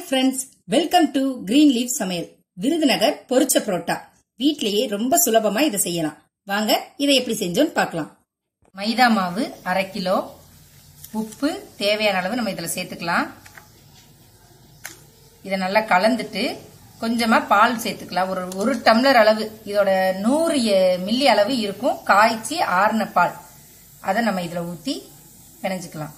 friends welcome to green leaf சமையல் விருதுநகர் பொரிச்ச புரோட்டா வீட்லயே ரொம்ப சுலபமா இதை செய்யலாம் வாங்க இதை எப்படி செஞ்சோன்னு பார்க்கலாம் மைதா மாவு அரை கிலோ உப்பு தேவையான அளவு நம்ம இதில் சேர்த்துக்கலாம் இதை நல்லா கலந்துட்டு கொஞ்சமா பால் சேர்த்துக்கலாம் ஒரு ஒரு டம்ளர் அளவு இதோட நூறு எ- மில்லி அளவு இருக்கும் காய்ச்சி ஆறின பால் அதை நம்ம இதில் ஊற்றி பிணைஞ்சுக்கலாம்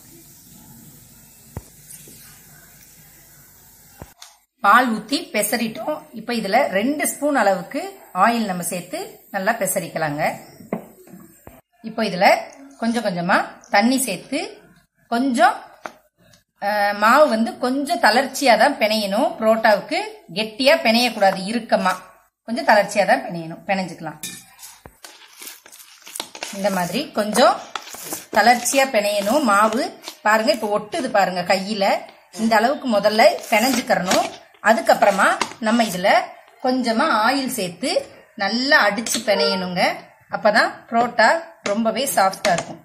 பால் ஊத்தி பெசரிட்டோம் இப்போ இதுல ரெண்டு ஸ்பூன் அளவுக்கு ஆயில் நம்ம சேர்த்து நல்லா பெசரிக்கலாங்க இப்போ இதுல கொஞ்சம் கொஞ்சமா தண்ணி சேர்த்து கொஞ்சம் அஹ், மாவு வந்து கொஞ்சம் தளர்ச்சியா தான் பிணையணும் புரோட்டாவுக்கு கெட்டியா பிணையக்கூடாது இறுக்கமா கொஞ்சம் தளர்ச்சியா தான் பிணையணும் பிணைஞ்சுக்கலாம் இந்த மாதிரி கொஞ்சம் தளர்ச்சியா பிணையணும் மாவு பாருங்க இப்ப ஒட்டுது பாருங்க கையில இந்த அளவுக்கு முதல்ல பிணைஞ்சுக்கிறணும் அதுக்கப்புறமா நம்ம இதுல கொஞ்சமா ஆயில் சேர்த்து நல்லா அடிச்சு பிணையணுங்க அப்பதான் புரோட்டா ரொம்பவே சாஃப்டா இருக்கும்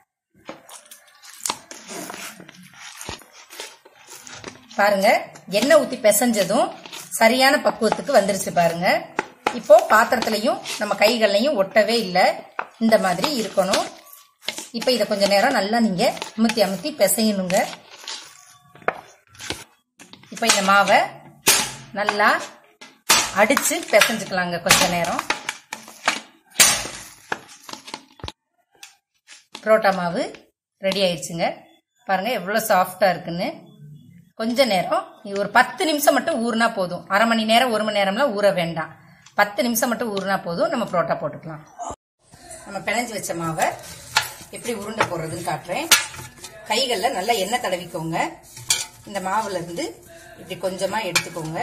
பாருங்க எண்ணெய் ஊத்தி பிசைஞ்சதும் சரியான பக்குவத்துக்கு வந்துருச்சு பாருங்க இப்போ பாத்திரத்திலையும் நம்ம கைகள்லையும் ஒட்டவே இல்லை இந்த மாதிரி இருக்கணும் இப்போ இதை கொஞ்ச நேரம் நல்லா நீங்க அமுத்தி அமுத்தி பிசையணுங்க இப்போ இந்த மாவை நல்லா அடிச்சு பிசைஞ்சுக்கலாங்க கொஞ்ச நேரம் புரோட்டா மாவு ரெடி ஆயிடுச்சுங்க பாருங்க எவ்வளவு சாஃப்டா இருக்குன்னு கொஞ்ச நேரம் இது ஒரு பத்து நிமிஷம் மட்டும் ஊறினா போதும் அரை மணி நேரம் ஒரு மணி நேரம்லாம் ஊற வேண்டாம் பத்து நிமிஷம் மட்டும் ஊறினா போதும் நம்ம புரோட்டா போட்டுக்கலாம் நம்ம பிணைஞ்சு வச்ச மாவை எப்படி உருண்டை போடுறதுன்னு காட்டுறேன் கைகளில் நல்லா எண்ணெய் தடவிக்கோங்க இந்த மாவுல இருந்து இப்படி கொஞ்சமா எடுத்துக்கோங்க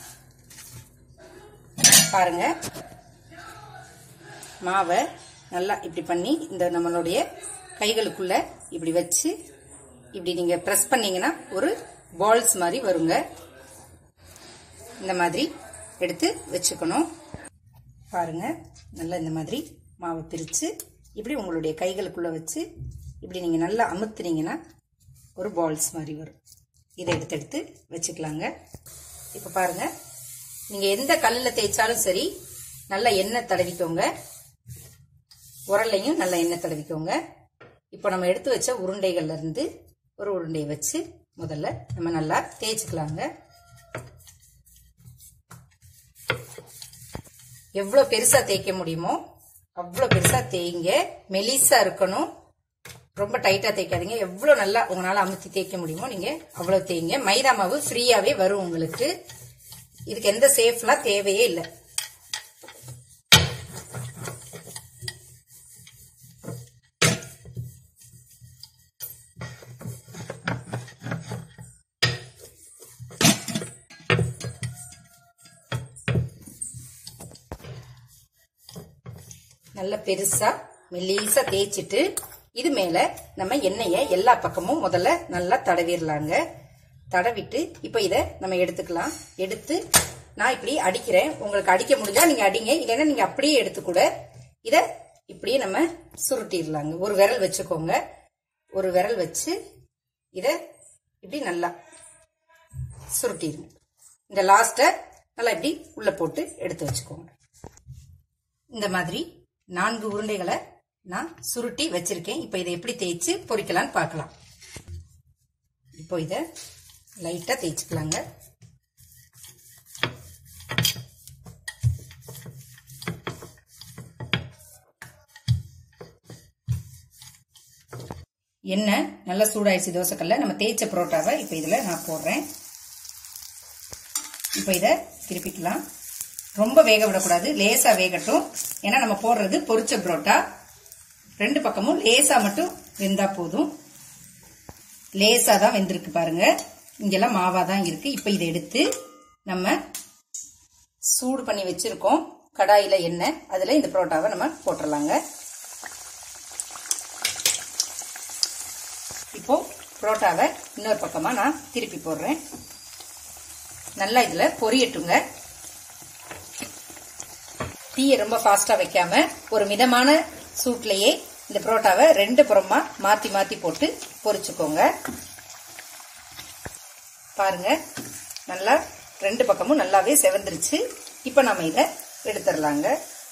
பாருங்க மாவை நல்லா இப்படி பண்ணி இந்த நம்மளுடைய கைகளுக்குள்ள இப்படி வச்சு இப்படி நீங்க பிரஸ் பண்ணீங்கன்னா ஒரு பால்ஸ் மாதிரி வருங்க இந்த மாதிரி எடுத்து வச்சுக்கணும் பாருங்க நல்லா இந்த மாதிரி மாவை பிரிச்சு இப்படி உங்களுடைய கைகளுக்குள்ள வச்சு இப்படி நீங்க நல்லா அமுத்துனீங்கன்னா ஒரு பால்ஸ் மாதிரி வரும் இதை எடுத்து எடுத்து வச்சுக்கலாங்க இப்போ பாருங்க நீங்க எந்த கல்லில் தேய்ச்சாலும் சரி நல்லா எண்ணெய் தடவிக்கோங்க உரல்லையும் நல்லா எண்ணெய் தடவிக்கோங்க இப்போ நம்ம எடுத்து வச்ச உருண்டைகள்ல இருந்து ஒரு உருண்டையை வச்சு முதல்ல நம்ம நல்லா தேய்ச்சிக்கலாங்க எவ்வளோ பெருசா தேய்க்க முடியுமோ அவ்வளோ பெருசா தேய்ங்க மெலிசா இருக்கணும் ரொம்ப டைட்டா தேய்க்காதீங்க எவ்வளோ நல்லா உங்களால அமுத்தி தேய்க்க முடியுமோ நீங்க அவ்வளோ தேய்ங்க மைதா மாவு ஃப்ரீயாவே வரும் உங்களுக்கு இதுக்கு எந்த சேஃப்லாம் தேவையே இல்லை நல்ல பெருசா மெல்லிசா தேய்ச்சிட்டு இது மேல நம்ம எண்ணெயை எல்லா பக்கமும் முதல்ல நல்லா தடவிடலாங்க தடவிட்டு இப்போ இதை நம்ம எடுத்துக்கலாம் எடுத்து நான் இப்படி அடிக்கிறேன் உங்களுக்கு அடிக்க முடிஞ்சா நீங்க அடிங்க இல்லைன்னா நீங்க அப்படியே எடுத்து கூட இத இப்படியே நம்ம சுருட்டிடலாங்க ஒரு விரல் வச்சுக்கோங்க ஒரு விரல் வச்சு இத இப்படி நல்லா சுருட்டிடுங்க இந்த லாஸ்ட்டை நல்லா இப்படி உள்ள போட்டு எடுத்து வச்சுக்கோங்க இந்த மாதிரி நான்கு உருண்டைகளை நான் சுருட்டி வச்சிருக்கேன் இப்போ இதை எப்படி தேய்ச்சு பொரிக்கலாம்னு பார்க்கலாம் இப்போ இதை லைட்டா தேய்ச்சிக்கலாங்க எண்ணெய் நல்லா சூடாயிடுச்சு தோசைக்கல்ல நம்ம தேய்ச்ச புரோட்டாவை இப்போ இதில் நான் போடுறேன் இப்போ இதை திருப்பிக்கலாம் ரொம்ப வேக விடக்கூடாது லேசா வேகட்டும் ஏன்னா நம்ம போடுறது பொரிச்ச புரோட்டா ரெண்டு பக்கமும் லேசா மட்டும் வெந்தா போதும் லேசா தான் வெந்திருக்கு பாருங்க இங்கெல்லாம் மாவா தான் இருக்கு இப்போ இதை எடுத்து நம்ம சூடு பண்ணி வச்சிருக்கோம் கடாயில எண்ணெய் அதுல இந்த புரோட்டாவை நம்ம போட்டுடலாங்க இப்போ புரோட்டாவை இன்னொரு பக்கமா நான் திருப்பி போடுறேன் நல்லா இதுல பொரியட்டுங்க தீயை ரொம்ப ஃபாஸ்டா வைக்காம ஒரு மிதமான சூட்லயே இந்த புரோட்டாவை ரெண்டு புறமா மாத்தி மாத்தி போட்டு பொரிச்சுக்கோங்க பாருங்க நல்லா ரெண்டு பக்கமும் நல்லாவே செவந்துருச்சு இப்போ நம்ம இதை எடுத்துடலாங்க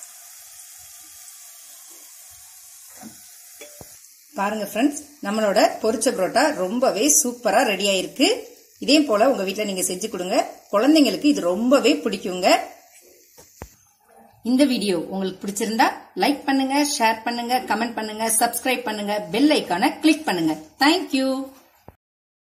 பாருங்க ஃப்ரெண்ட்ஸ் நம்மளோட பொரிச்ச புரோட்டா ரொம்பவே சூப்பரா ரெடி ஆயிருக்கு இதே போல உங்க வீட்ல நீங்க செஞ்சு கொடுங்க குழந்தைங்களுக்கு இது ரொம்பவே பிடிக்குங்க இந்த வீடியோ உங்களுக்கு பிடிச்சிருந்தா லைக் பண்ணுங்க ஷேர் பண்ணுங்க கமெண்ட் பண்ணுங்க சப்ஸ்கிரைப் பண்ணுங்க பெல் ஐக்கான கிளிக் பண்ணுங்க தேங்க்யூ